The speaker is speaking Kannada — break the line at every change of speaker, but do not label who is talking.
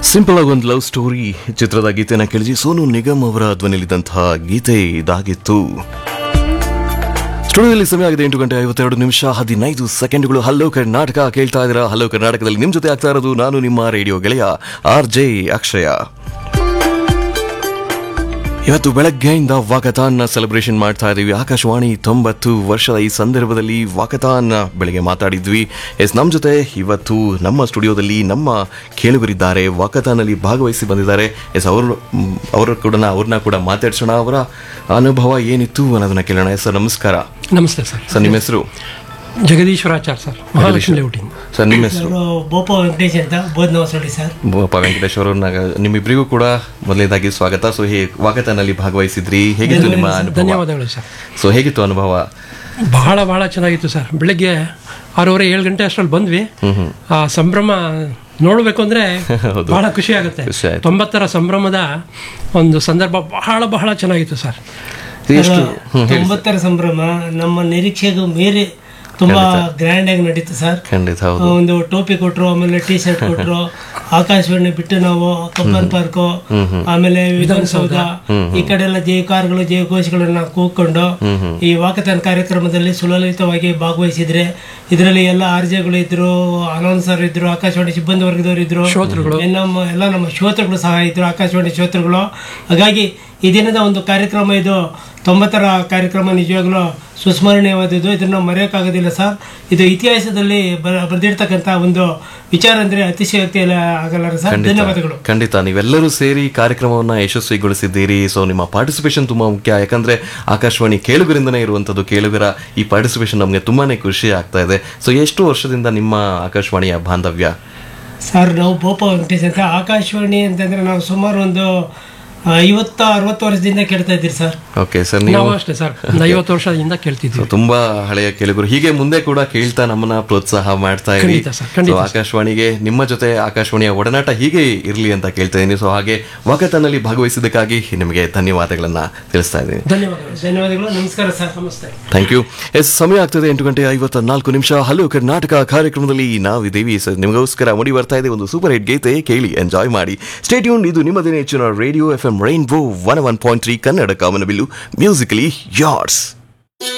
ಸಿಂಪಲ್ ಆಗಿ ಒಂದು ಲವ್ ಸ್ಟೋರಿ ಚಿತ್ರದ ಗೀತೆನ ಕೇಳಿಸಿ ಸೋನು ನಿಗಮ್ ಅವರ ಧ್ವನಿಲಿದ್ದಂತಹ ಗೀತೆ ಇದಾಗಿತ್ತು ಸ್ಟುಡಿಯೋದಲ್ಲಿ ಸಮಯ ಆಗಿದೆ ಎಂಟು ಗಂಟೆ ಐವತ್ತೆರಡು ನಿಮಿಷ ಹದಿನೈದು ಸೆಕೆಂಡ್ಗಳು ಹಲೋ ಕರ್ನಾಟಕ ಕೇಳ್ತಾ ಇದ್ದೀರಾ ಹಲೋ ಕರ್ನಾಟಕದಲ್ಲಿ ನಿಮ್ಮ ಜೊತೆ ಆಗ್ತಾ ಇರೋದು ನಾನು ನಿಮ್ಮ ರೇಡಿಯೋ ಗೆಳೆಯ ಆರ್ ಜೆ ಅಕ್ಷಯ ಇವತ್ತು ಬೆಳಗ್ಗೆಯಿಂದ ವಾಕತಾನ್ ಸೆಲೆಬ್ರೇಷನ್ ಮಾಡ್ತಾ ಇದ್ದೀವಿ ಆಕಾಶವಾಣಿ ತೊಂಬತ್ತು ವರ್ಷದ ಈ ಸಂದರ್ಭದಲ್ಲಿ ವಾಕತಾನ್ ಬೆಳಗ್ಗೆ ಮಾತಾಡಿದ್ವಿ ಎಸ್ ನಮ್ಮ ಜೊತೆ ಇವತ್ತು ನಮ್ಮ ಸ್ಟುಡಿಯೋದಲ್ಲಿ ನಮ್ಮ ಕೇಳುಗರಿದ್ದಾರೆ ವಾಕತಾನಲ್ಲಿ ಭಾಗವಹಿಸಿ ಬಂದಿದ್ದಾರೆ ಎಸ್ ಅವರು ಅವರು ಕೂಡ ಅವ್ರನ್ನ ಕೂಡ ಮಾತಾಡ್ಸೋಣ ಅವರ ಅನುಭವ ಏನಿತ್ತು ಅನ್ನೋದನ್ನ ಕೇಳೋಣ ಎಸ್ ಸರ್ ನಮಸ್ಕಾರ
ನಮಸ್ತೆ ಸರ್
ಸರ್ ನಿಮ್ಮ ಹೆಸರು
ಜಗದೀಶ್ವರಾಚಾರ್ ಸರ್ ಮಹಾಲಕ್ಷ್ಮಿ ಲೇಔಟಿಂಗ್
ಸರ್ ನಿಮ್ಮ ಹೆಸರು
ಅವರು ಬೋಪ ವೆಂಕಟೇಶ್ ಅಂತ ಬೋಧನವಸಡಿ ಸರ್
ಬೋಪ ವೆಂಕಟೇಶ್ ಅವರು ನಿಮ್ಮಿಬ್ಬರಿಗೂ ಕೂಡ ಮೊದಲನೇದಾಗಿ ಸ್ವಾಗತ ಸೊ ಹೇ ವಾಕತಾನಲ್ಲಿ ಭಾಗವಹಿಸಿದ್ರಿ ಹೇಗಿತ್ತು ನಿಮ್ಮ ಅನುಭವ
ಧನ್ಯವಾದಗಳು ಸರ್
ಸೊ ಹೇಗಿತ್ತು ಅನುಭವ
ಬಹಳ ಬಹಳ ಚೆನ್ನಾಗಿತ್ತು ಸರ್ ಬೆಳಗ್ಗೆ ಆರೂವರೆ ಏಳು ಗಂಟೆ ಅಷ್ಟರಲ್ಲಿ ಬಂದ್ವಿ ಆ ಸಂಭ್ರಮ ನೋಡಬೇಕು ಅಂದ್ರೆ
ಹೌದು.
ಬಹಳ ಖುಷಿ ಆಗುತ್ತೆ
ಖುಷಿ ಆಯ್ತು.
ತೊಂಬತ್ತರ ಸಂಭ್ರಮದ ಒಂದು ಸಂದರ್ಭ ಬಹಳ ಬಹಳ ಚೆನ್ನಾಗಿತ್ತು ಸರ್
ಎಷ್ಟು
ತೊಂಬತ್ತರ ಸಂಭ್ರಮ ನಮ್ಮ ನಿರೀಕ್ಷೆಗೂ ಮೀರಿ ತುಂಬಾ ಗ್ರ್ಯಾಂಡ್ ಆಗಿ ನಡೀತು ಸರ್
ಖಂಡಿತ ಹೌದು
ಒಂದು ಟೋಪಿ ಕೊಟ್ರು ಆಮೇಲೆ ಟಿ ಶರ್ಟ್ ಕೊಟ್ರು ಆಕಾಶವಾಣಿ ಬಿಟ್ಟು ನಾವು ಕಬ್ಬನ್ ಪಾರ್ಕ್ ಆಮೇಲೆ ವಿಧಾನಸೌಧ ಈ ಕಡೆ ಎಲ್ಲ ಜಯಕಾರಗಳು ಜಯಘೋಷಗಳನ್ನ ಕೂಗ್ಕೊಂಡು ಈ ವಾಕಥಾನ್ ಕಾರ್ಯಕ್ರಮದಲ್ಲಿ ಸುಲಲಿತವಾಗಿ ಭಾಗವಹಿಸಿದ್ರೆ ಇದರಲ್ಲಿ ಎಲ್ಲ ಆರ್ಜೆಗಳು ಇದ್ರು ಅನೌನ್ಸರ್ ಇದ್ರು ಆಕಾಶವಾಣಿ ಸಿಬ್ಬಂದಿ ವರ್ಗದವರು ಇದ್ರು
ಶ್ರೋತೃಗಳು.
ನಮ್ಮ ಎಲ್ಲ ನಮ್ಮ ಶ್ರೋತೃಗಳು ಸಹ ಇದ್ರು ಆಕಾಶವಾಣಿ ಶ್ರೋತೃಗಳು ಹಾಗಾಗಿ ಈ ದಿನದ ಒಂದು ಕಾರ್ಯಕ್ರಮ ಇದು ತೊಂಬತ್ತರ ಕಾರ್ಯಕ್ರಮ ನಿಜವಾಗ್ಲೂ ಸುಸ್ಮರಣೀಯವಾದದ್ದು ಇದನ್ನು ಮರೆಯೋಕ್ಕಾಗೋದಿಲ್ಲ ಸರ್ ಇದು ಇತಿಹಾಸದಲ್ಲಿ ಬ- ಬರೆದಿರ್ತಕ್ಕಂಥ ಒಂದು ವಿಚಾರ ಅಂದ್ರೆ ಅತಿಶಯೋಕ್ತಿ ಎಲ್ಲ ಆಗಲ್ಲ ಸರ್
ಖಂಡಿತ
ಧನ್ಯವಾದಗಳು
ಖಂಡಿತ ನೀವೆಲ್ಲರೂ ಸೇರಿ ಕಾರ್ಯಕ್ರಮವನ್ನ ಯಶಸ್ವಿಗೊಳಿಸಿದ್ದೀರಿ ಸೊ ನಿಮ್ಮ ಪಾರ್ಟಿಸಿಪೇಷನ್ ತುಂಬಾ ಮುಖ್ಯ ಯಾಕಂದ್ರೆ ಆಕಾಶವಾಣಿ ಕೇಳುಗರಿಂದನೇ ಇರುವಂತದ್ದು ಕೇಳುಗರ ಈ ಪಾರ್ಟಿಸಿಪೇಷನ್ ನಮಗೆ ತುಂಬಾನೇ ಖುಷಿ ಆಗ್ತಾ ಇದೆ ಸೊ ಎಷ್ಟು ವರ್ಷದಿಂದ ನಿಮ್ಮ ಆಕಾಶವಾಣಿಯ ಬಾಂಧವ್ಯ
ಸರ್ ನಾವು ಬೋಪ ವೆಂಕಟೇಶ್ ಅಂತ ಆಕಾಶವಾಣಿ ಅಂತಂದ್ರೆ ನಾವು ಸುಮಾರು ಒಂದು ಐವತ್ತ ಅರವತ್ತು ವರ್ಷದಿಂದ ಕೇಳ್ತಾ ಇದ್ದೀರಿ ಸರ್
ಓಕೆ ಸರ್ ನೀವು
ನಾವು ಅಷ್ಟೇ ಸರ್ ಒಂದು ಐವತ್ತು ವರ್ಷದಿಂದ ಕೇಳ್ತಿದ್ವಿ
ತುಂಬಾ ಹಳೆಯ ಕೇಳುಗರು ಹೀಗೆ ಮುಂದೆ ಕೂಡ ಕೇಳ್ತಾ ನಮ್ಮನ್ನ ಪ್ರೋತ್ಸಾಹ ಮಾಡ್ತಾ ಇರಿ
ಖಂಡಿತ ಸರ್, ಖಂಡಿತ
So, ಆಕಾಶವಾಣಿಗೆ ನಿಮ್ಮ ಜೊತೆ ಆಕಾಶವಾಣಿಯ ಒಡನಾಟ ಹೀಗೆ ಇರಲಿ ಅಂತ ಕೇಳ್ತಾ ಇದ್ದೀನಿ ಸೊ ಹಾಗೆ ವಾಕತಾನಲ್ಲಿ ಭಾಗವಹಿಸಿದ್ದಕ್ಕಾಗಿ ನಿಮಗೆ ಧನ್ಯವಾದಗಳನ್ನ ತಿಳಿಸ್ತಾ ಇದ್ದೀನಿ
ಧನ್ಯವಾದಗಳು
ಧನ್ಯವಾದಗಳು ನಮಸ್ಕಾರ ಸರ್
ನಮಸ್ತೆ
ಥ್ಯಾಂಕ್ ಯು ಎಸ್ ಸಮಯ ಆಗ್ತದೆ ಎಂಟು ಗಂಟೆ ಐವತ್ತ ನಾಲ್ಕು ನಿಮಿಷ ಹಲೋ ಕರ್ನಾಟಕ ಕಾರ್ಯಕ್ರಮದಲ್ಲಿ ನಾವಿದ್ದೀವಿ ಸರ್ ನಿಮಗೋಸ್ಕರ ಮುಡಿ ಬರ್ತಾ ಇದೆ ಒಂದು ಸೂಪರ್ ಹಿಟ್ ಗೀತೆ ಕೇಳಿ ಎಂಜಾಯ್ ಮಾಡಿ ಸ್ಟೇಟ್ಯೂನ್ ಇದು ನಿಮ್ಮದೇ ನೆಚ್ಚಿನ radio F M rainbow one one point three Kannada ಕಾಮನಬಿಲ್ಲು ಮ್ಯೂಸಿಕಲಿ ಯಾರ್ಸ್